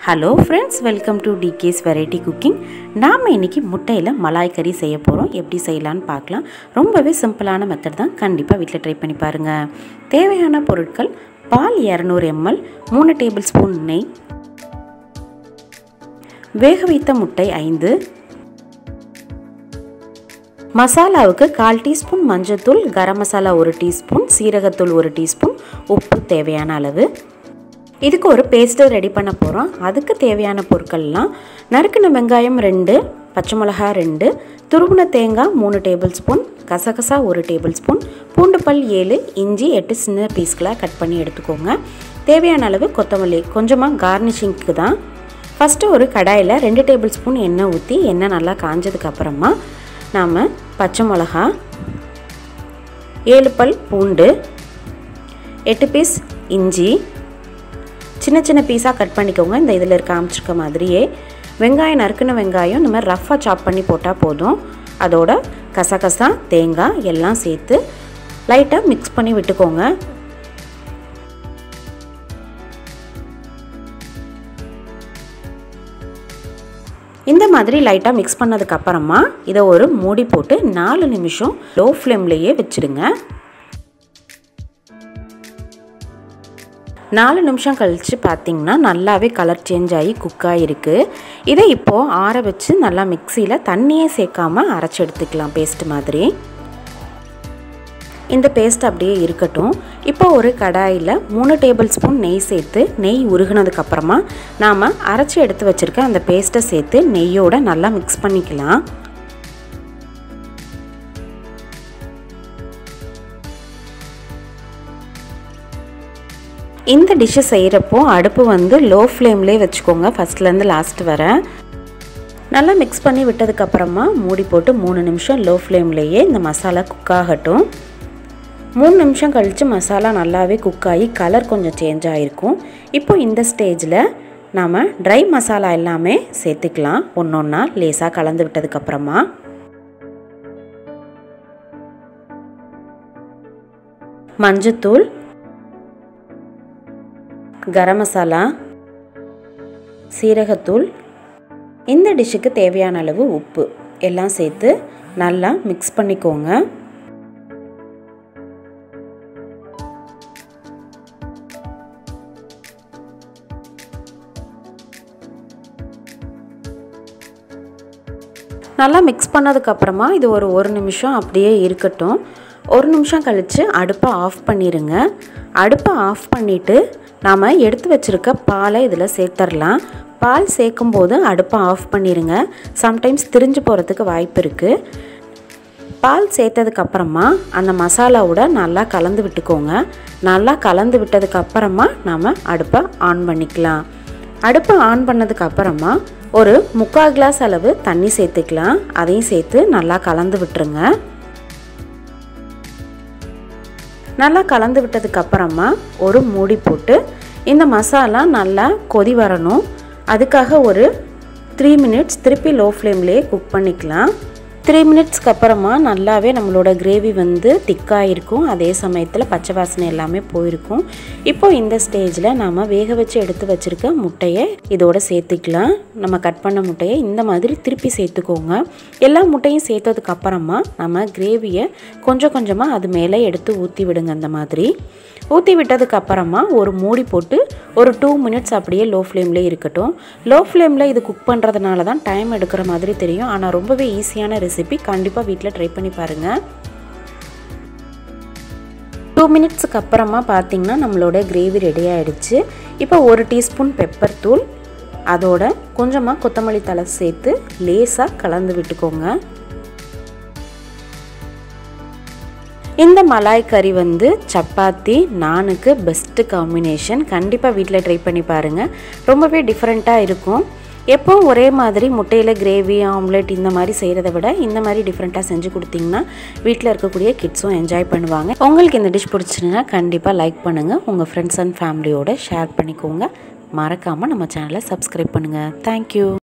hello friends welcome to DK's variety cooking நாம் இன்றைக்கி முட்டையில் மலாய் கறி செய்ய போகிறோம் எப்படி செய்யலான்னு பார்க்கலாம் ரொம்பவே சிம்பிளான மெத்தட் தான் கண்டிப்பாக வீட்டில் ட்ரை பண்ணி பாருங்கள் தேவையான பொருட்கள் பால் இரநூறு எம்எல் மூணு டேபிள் ஸ்பூன் நெய் வேக வைத்த முட்டை ஐந்து மசாலாவுக்கு கால் டீஸ்பூன் மஞ்சள்தூள் கரம் மசாலா ஒரு டீஸ்பூன் சீரகத்தூள் ஒரு டீஸ்பூன் உப்பு தேவையான அளவு இதுக்கு ஒரு பேஸ்ட்டு ரெடி பண்ண போகிறோம் அதுக்கு தேவையான பொருட்கள்லாம் நறுக்கின வெங்காயம் ரெண்டு பச்சை மிளகா ரெண்டு துருவின தேங்காய் மூணு டேபிள் ஸ்பூன் கசகசா ஒரு டேபிள் ஸ்பூன் பூண்டு பல் ஏழு இஞ்சி எட்டு சின்ன பீஸ்களாக கட் பண்ணி எடுத்துக்கோங்க தேவையான அளவு கொத்தமல்லி கொஞ்சமாக கார்னிஷிங்க்கு தான் ஃபஸ்ட்டு ஒரு கடாயில் ரெண்டு டேபிள் ஸ்பூன் எண்ணெய் ஊற்றி எண்ணெய் நல்லா காஞ்சதுக்கப்புறமா நாம் பச்சை மிளகா ஏழு பல் பூண்டு எட்டு பீஸ் இஞ்சி சின்ன சின்ன பீஸாக கட் பண்ணிக்கோங்க இந்த இதில் இருக்க காமிச்சிருக்க மாதிரியே வெங்காயம் நறுக்குன வெங்காயம் இந்த மாதிரி ரஃப்பாக சாப் பண்ணி போட்டால் போதும் அதோட கசகசா தேங்காய் எல்லாம் சேர்த்து லைட்டாக மிக்ஸ் பண்ணி விட்டுக்கோங்க இந்த மாதிரி லைட்டாக மிக்ஸ் பண்ணதுக்கப்புறமா இதை ஒரு மூடி போட்டு நாலு நிமிஷம் லோ ஃப்ளேம்லேயே வச்சுடுங்க நாலு நிமிஷம் கழித்து பார்த்திங்கன்னா நல்லாவே கலர் சேஞ்ச் ஆகி குக்காக இருக்குது இதை இப்போது ஆற வச்சு நல்லா மிக்சியில் தண்ணியே சேர்க்காம அரைச்சி எடுத்துக்கலாம் பேஸ்ட் மாதிரி இந்த பேஸ்ட் அப்படியே இருக்கட்டும் இப்போ ஒரு கடாயில் மூணு டேபிள் ஸ்பூன் நெய் சேர்த்து நெய் உருகினதுக்கப்புறமா நாம் அரைச்சி எடுத்து வச்சுருக்க அந்த பேஸ்ட்டை சேர்த்து நெய்யோடு நல்லா மிக்ஸ் பண்ணிக்கலாம் இந்த டிஷ்ஷை செய்கிறப்போ அடுப்பு வந்து லோ ஃப்ளேம்லேயே வச்சுக்கோங்க ஃபஸ்ட்லேருந்து லாஸ்ட் வர நல்லா மிக்ஸ் பண்ணி விட்டதுக்கப்புறமா மூடி போட்டு மூணு நிமிஷம் லோ ஃப்ளேம்லேயே இந்த மசாலா குக் ஆகட்டும் மூணு நிமிஷம் கழித்து மசாலா நல்லாவே குக் ஆகி கலர் கொஞ்சம் சேஞ்ச் ஆகிருக்கும் இப்போ இந்த ஸ்டேஜில் நாம் ட்ரை மசாலா எல்லாமே சேர்த்துக்கலாம் ஒன்று ஒன்றா லேசாக கலந்து விட்டதுக்கப்புறமா மஞ்சத்தூள் கரம் மசாலா சீரகத்தூள் இந்த டிஷ்ஷுக்கு தேவையான அளவு உப்பு எல்லாம் சேர்த்து நல்லா மிக்ஸ் பண்ணிக்கோங்க நல்லா மிக்ஸ் பண்ணதுக்கப்புறமா இது ஒரு ஒரு நிமிஷம் அப்படியே இருக்கட்டும் ஒரு நிமிஷம் கழித்து அடுப்பை ஆஃப் பண்ணிடுங்க அடுப்பை ஆஃப் பண்ணிவிட்டு நாம் எடுத்து வச்சுருக்க பாலை இதில் சேர்த்துடலாம் பால் சேர்க்கும்போது அடுப்பை ஆஃப் பண்ணிடுங்க சம்டைம்ஸ் திரிஞ்சு போகிறதுக்கு வாய்ப்பு இருக்குது பால் சேர்த்ததுக்கப்புறமா அந்த மசாலாவோட நல்லா கலந்து விட்டுக்கோங்க நல்லா கலந்து விட்டதுக்கப்புறமா நாம் அடுப்பை ஆன் பண்ணிக்கலாம் அடுப்பை ஆன் பண்ணதுக்கப்புறமா ஒரு முக்கால் கிளாஸ் அளவு தண்ணி சேர்த்துக்கலாம் அதையும் சேர்த்து நல்லா கலந்து விட்டுருங்க நல்லா கலந்து விட்டதுக்கப்புறமா ஒரு மூடி போட்டு இந்த மசாலா நல்லா கொதி வரணும் அதுக்காக ஒரு த்ரீ மினிட்ஸ் திருப்பி லோ ஃப்ளேம்லேயே குக் பண்ணிக்கலாம் த்ரீ மினிட்ஸ்க்கு அப்புறமா நல்லாவே நம்மளோட கிரேவி வந்து திக்காக இருக்கும் அதே சமயத்தில் பச்சை வாசனை எல்லாமே போயிருக்கும் இப்போ இந்த ஸ்டேஜில் நாம் வேக வச்சு எடுத்து வச்சுருக்க முட்டையை இதோட சேர்த்துக்கலாம் நம்ம கட் பண்ண முட்டையை இந்த மாதிரி திருப்பி சேர்த்துக்கோங்க எல்லா முட்டையும் சேர்த்ததுக்கு அப்புறமா நம்ம கிரேவியை கொஞ்சம் கொஞ்சமாக அது மேலே எடுத்து ஊற்றி விடுங்க அந்த மாதிரி ஊற்றி விட்டதுக்கு அப்புறமா ஒரு மூடி போட்டு ஒரு டூ மினிட்ஸ் அப்படியே லோ ஃப்ளேம்லேயே இருக்கட்டும் லோ ஃப்ளேமில் இது குக் பண்ணுறதுனால தான் டைம் எடுக்கிற மாதிரி தெரியும் ஆனால் ரொம்பவே ஈஸியான ரெசிபி கண்டிப்பாக வீட்டில் ட்ரை பண்ணி பாருங்கள் டூ மினிட்ஸுக்கு அப்புறமா பார்த்திங்கன்னா நம்மளோட கிரேவி ரெடி ஆகிடுச்சு இப்போ ஒரு டீஸ்பூன் பெப்பர் தூள் அதோட கொஞ்சமாக கொத்தமல்லி தலை சேர்த்து லேசாக கலந்து விட்டுக்கோங்க இந்த மலாய் கறி வந்து சப்பாத்தி நானுக்கு பெஸ்ட்டு காம்பினேஷன் கண்டிப்பாக வீட்டில் ட்ரை பண்ணி பாருங்கள் ரொம்பவே டிஃப்ரெண்ட்டாக இருக்கும் எப்போவும் ஒரே மாதிரி முட்டையில் கிரேவி ஆம்லெட் இந்த மாதிரி செய்கிறத விட இந்த மாதிரி டிஃப்ரெண்ட்டாக செஞ்சு கொடுத்தீங்கன்னா வீட்டில் இருக்கக்கூடிய கிட்ஸும் என்ஜாய் பண்ணுவாங்க உங்களுக்கு இந்த டிஷ் பிடிச்சிருந்தா கண்டிப்பாக லைக் பண்ணுங்கள் உங்கள் ஃப்ரெண்ட்ஸ் அண்ட் ஃபேமிலியோட ஷேர் பண்ணிக்கோங்க மறக்காமல் நம்ம சேனலை சப்ஸ்கிரைப் பண்ணுங்கள் தேங்க்யூ